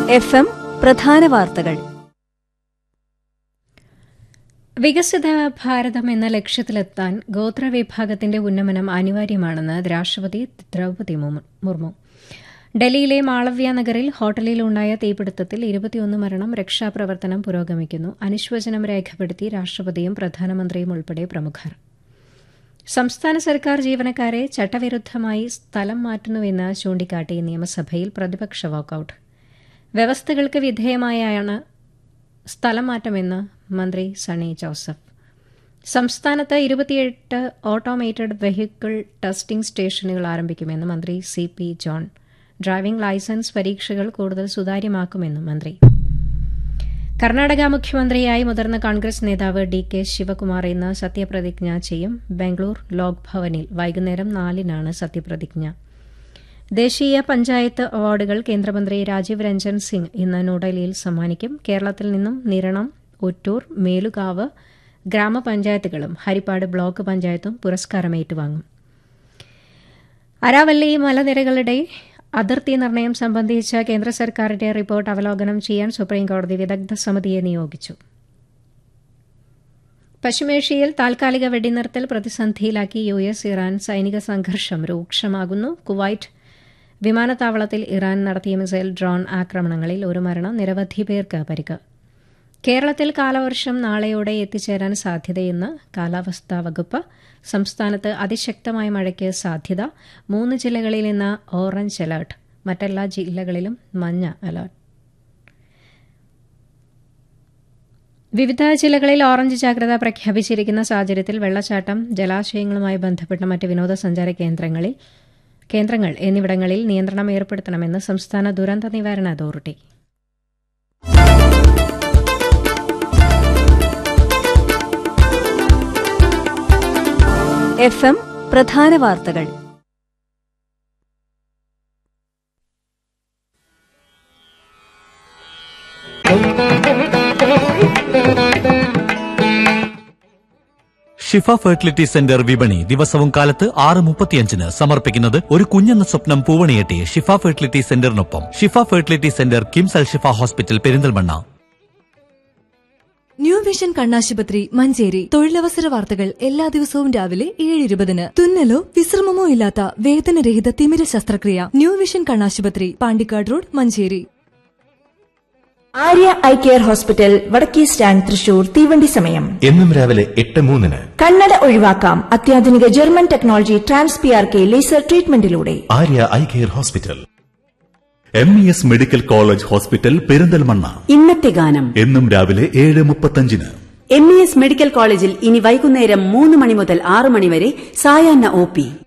F M പ്രധാന വാർത്തകൾ വികസിത ഭാരതം എന്ന ലക്ഷ്യത്തിലെത്താൻ ഗോത്രവിഭാഗത്തിന്റെ ഉന്നമനം അനിവാര്യമാണെന്ന് രാഷ്ട്രപതി ദ്രൌപതി മുർമു ഡൽഹിയിലെ മാളവ്യ നഗറിൽ ഹോട്ടലിലുണ്ടായ തീപിടുത്തത്തിൽ ഇരുപത്തിയൊന്ന് മരണം രക്ഷാപ്രവർത്തനം പുരോഗമിക്കുന്നു അനുശോചനം രേഖപ്പെടുത്തി രാഷ്ട്രപതിയും പ്രധാനമന്ത്രിയും ഉൾപ്പെടെ പ്രമുഖർ സംസ്ഥാന സർക്കാർ ജീവനക്കാരെ ചട്ടവിരുദ്ധമായി സ്ഥലം മാറ്റുന്നുവെന്ന് ചൂണ്ടിക്കാട്ടി നിയമസഭയിൽ പ്രതിപക്ഷ വാക്കൌട്ട് വ്യവസ്ഥകൾക്ക് വിധേയമായാണ് സ്ഥലം മാറ്റമെന്ന് മന്ത്രി സണ്ണി ജോസഫ് സംസ്ഥാനത്ത് ഇരുപത്തിയെട്ട് ഓട്ടോമേറ്റഡ് വെഹിക്കിൾ ടെസ്റ്റിംഗ് സ്റ്റേഷനുകൾ ആരംഭിക്കുമെന്ന് മന്ത്രി C P John driving licence പരീക്ഷകൾ കൂടുതൽ സുതാര്യമാക്കുമെന്നും മന്ത്രി കർണാടക മുഖ്യമന്ത്രിയായി മുതിർന്ന കോൺഗ്രസ് നേതാവ് ഡി കെ ശിവകുമാർ ഇന്ന് സത്യപ്രതിജ്ഞ ചെയ്യും ബംഗളൂർ ലോക് ഭവനിൽ വൈകുന്നേരം നാലിനാണ് സത്യപ്രതിജ്ഞ ദേശീയ പഞ്ചായത്ത് അവാർഡുകൾ കേന്ദ്രമന്ത്രി രാജീവ് രഞ്ജൻ സിംഗ് ഇന്ന് ന്യൂഡൽഹിയിൽ സമ്മാനിക്കും കേരളത്തിൽ നിന്നും നിരണം ഒറ്റൂർ മേലുകാവ് ഗ്രാമപഞ്ചായത്തുകളും ഹരിപ്പാട് ബ്ലോക്ക് പഞ്ചായത്തും പുരസ്കാരം ഏറ്റുവാങ്ങും അരാവല്ലി മലനിരകളുടെ അതിർത്തി നിർണയം സംബന്ധിച്ച കേന്ദ്ര സർക്കാരിന്റെ റിപ്പോർട്ട് അവലോകനം ചെയ്യാൻ സുപ്രീംകോടതി വിദഗ്ധ സമിതിയെ നിയോഗിച്ചു പശ്ചിമേഷ്യയിൽ താൽക്കാലിക വെടിനിർത്തൽ പ്രതിസന്ധിയിലാക്കി യു എസ് ഇറാൻ സൈനിക സംഘർഷം രൂക്ഷമാകുന്നു കുവൈറ്റ് വിമാനത്താവളത്തിൽ ഇറാൻ നടത്തിയ മിസൈൽ ഡ്രോൺ ആക്രമണങ്ങളിൽ ഒരു മരണം നിരവധി പേർക്ക് പരിക്ക് കേരളത്തിൽ കാലവർഷം നാളെയോടെ എത്തിച്ചേരാൻ സാധ്യതയെന്ന് കാലാവസ്ഥാ വകുപ്പ് സംസ്ഥാനത്ത് അതിശക്തമായ മഴയ്ക്ക് സാധ്യത മൂന്ന് ജില്ലകളിൽ ഇന്ന് ഓറഞ്ച് അലർട്ട് മറ്റെല്ലാ ജില്ലകളിലും മഞ്ഞ അലർട്ട് വിവിധ ജില്ലകളിൽ ഓറഞ്ച് ജാഗ്രത പ്രഖ്യാപിച്ചിരിക്കുന്ന സാഹചര്യത്തിൽ വെള്ളച്ചാട്ടം ജലാശയങ്ങളുമായി ബന്ധപ്പെട്ട മറ്റ് വിനോദസഞ്ചാര കേന്ദ്രങ്ങളിൽ കേന്ദ്രങ്ങൾ എന്നിവിടങ്ങളിൽ നിയന്ത്രണം ഏർപ്പെടുത്തണമെന്ന് സംസ്ഥാന ദുരന്ത നിവാരണ അതോറിറ്റി എഫ് എം പ്രധാന വാർത്തകൾ ഷിഫ ഫെർട്ടിലിറ്റി സെന്റർ വിപണി ദിവസവും കാലത്ത് ആറ് മുപ്പത്തിയഞ്ചിന് സമർപ്പിക്കുന്നത് ഒരു കുഞ്ഞെന്ന സ്വപ്നം പൂവണിയെട്ടി ഷിഫ ഫെർട്ടിലിറ്റി സെന്ററിനൊപ്പം Shifa fertility centre KIMS Al Shifa hospital Perinthalmanna new vision കണ്ണാശുപത്രി മഞ്ചേരി തൊഴിലവസര വാർത്തകൾ എല്ലാ ദിവസവും രാവിലെ ഏഴ് ഇരുപതിന് തുന്നലോ വിശ്രമമോ ഇല്ലാത്ത വേദനരഹിത തിമിര ശസ്ത്രക്രിയ ന്യൂ വിഷൻ കണ്ണാശുപത്രി Pandikkad road Manjeri Arya eye care hospital വടക്കേ സ്റ്റാൻഡ് തൃശൂർ തീവണ്ടി സമയം എന്നും രാവിലെ എട്ട് മൂന്നിന് കണ്ണട ഒഴിവാക്കാം അത്യാധുനിക German technology trans P R K laser ട്രീറ്റ്മെന്റിലൂടെ Arya eye care hospital M E S medical college hospital Perinthalmanna ഇന്നത്തെ ഗാനം എന്നും രാവിലെ ഏഴ് മുപ്പത്തഞ്ചിന് എം ഇ എസ് മെഡിക്കൽ കോളേജിൽ ഇനി വൈകുന്നേരം മൂന്ന് മണി മുതൽ ആറ് മണി വരെ സായാഹ്ന ഒ പി